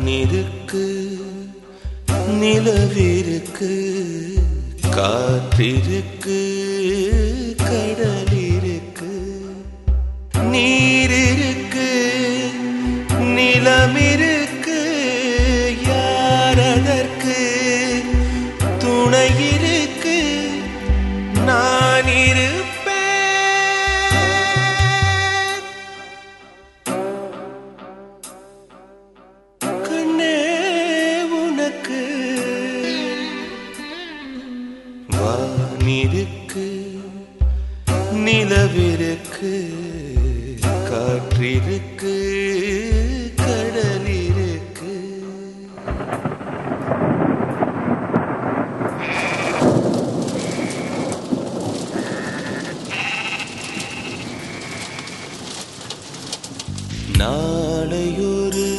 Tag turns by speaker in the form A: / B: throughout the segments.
A: வானிருக்கு நிலவிருக்கு காற்றிருக்கு கடலிருக்கு நீரிருக்கு நிலமிருக்கு யார் அதற்கு துணையிருக்கு நான் இருப்பேன் கண்ணே உனக்கு வானிருக்கு நிலவிருக்கு காற்றிருக்கு கடலிருக்கு நாளையொரு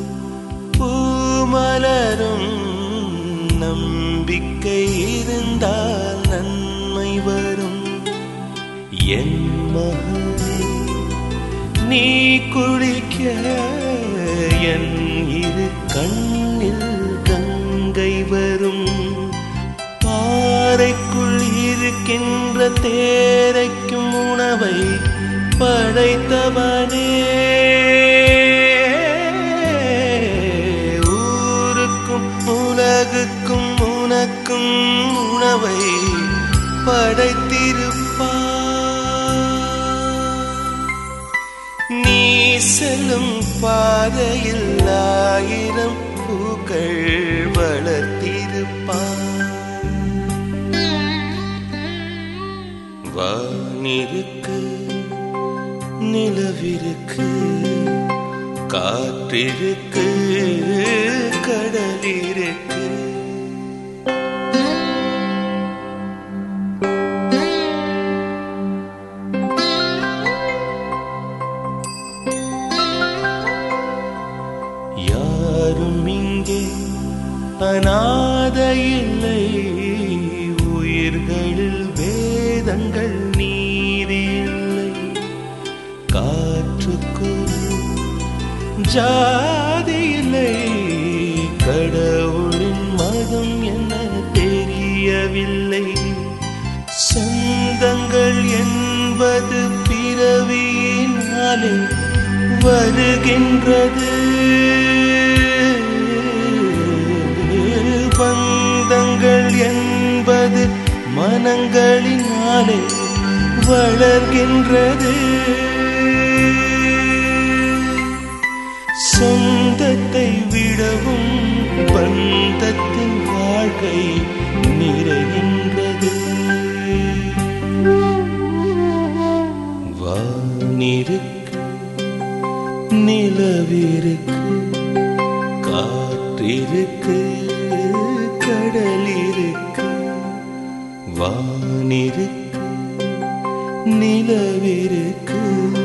A: பூமலரும் நம்பிக்கை இருந்தால் நன்மை வரும் என் மகனே நீ குளிக்க என் இரு கண்ணில் கங்கை வரும் பாறைக்குள் இருக்கின்ற தேரைக்கும் உணவை படைத்தவனே ஊருக்கும் உலகுக்கும் உனக்கும் உணவை படைத்திருப்பார் நீ செல்லும் பாதையில் ஆயிரம் பூக்கள் வளர்த்திருப்பார் வானிருக்கு நிலவிருக்கு காற்றிருக்கு கடலிருக்கு யாரும் இங்கே அநாத இல்லை உயிர்களில் வேதங்கள் நீதி இல்லை காற்றுக்கு ஜாதி இல்லை கடவுளின் மதம் என்ன தெரியவில்லை சொந்தங்கள் என்பது பிறவியினாலே வருகின்றது பந்தங்கள் என்பது மனங்களினாலே வளர்கின்றது சொந்தத்தை விடவும் பந்தத்தின் வாழ்க்கை நிறைகின்றது வானிருக்கு நிலவிருக்கு காற்றிருக்கு கடலிருக்கு வானிருக்கு நிலவிருக்கு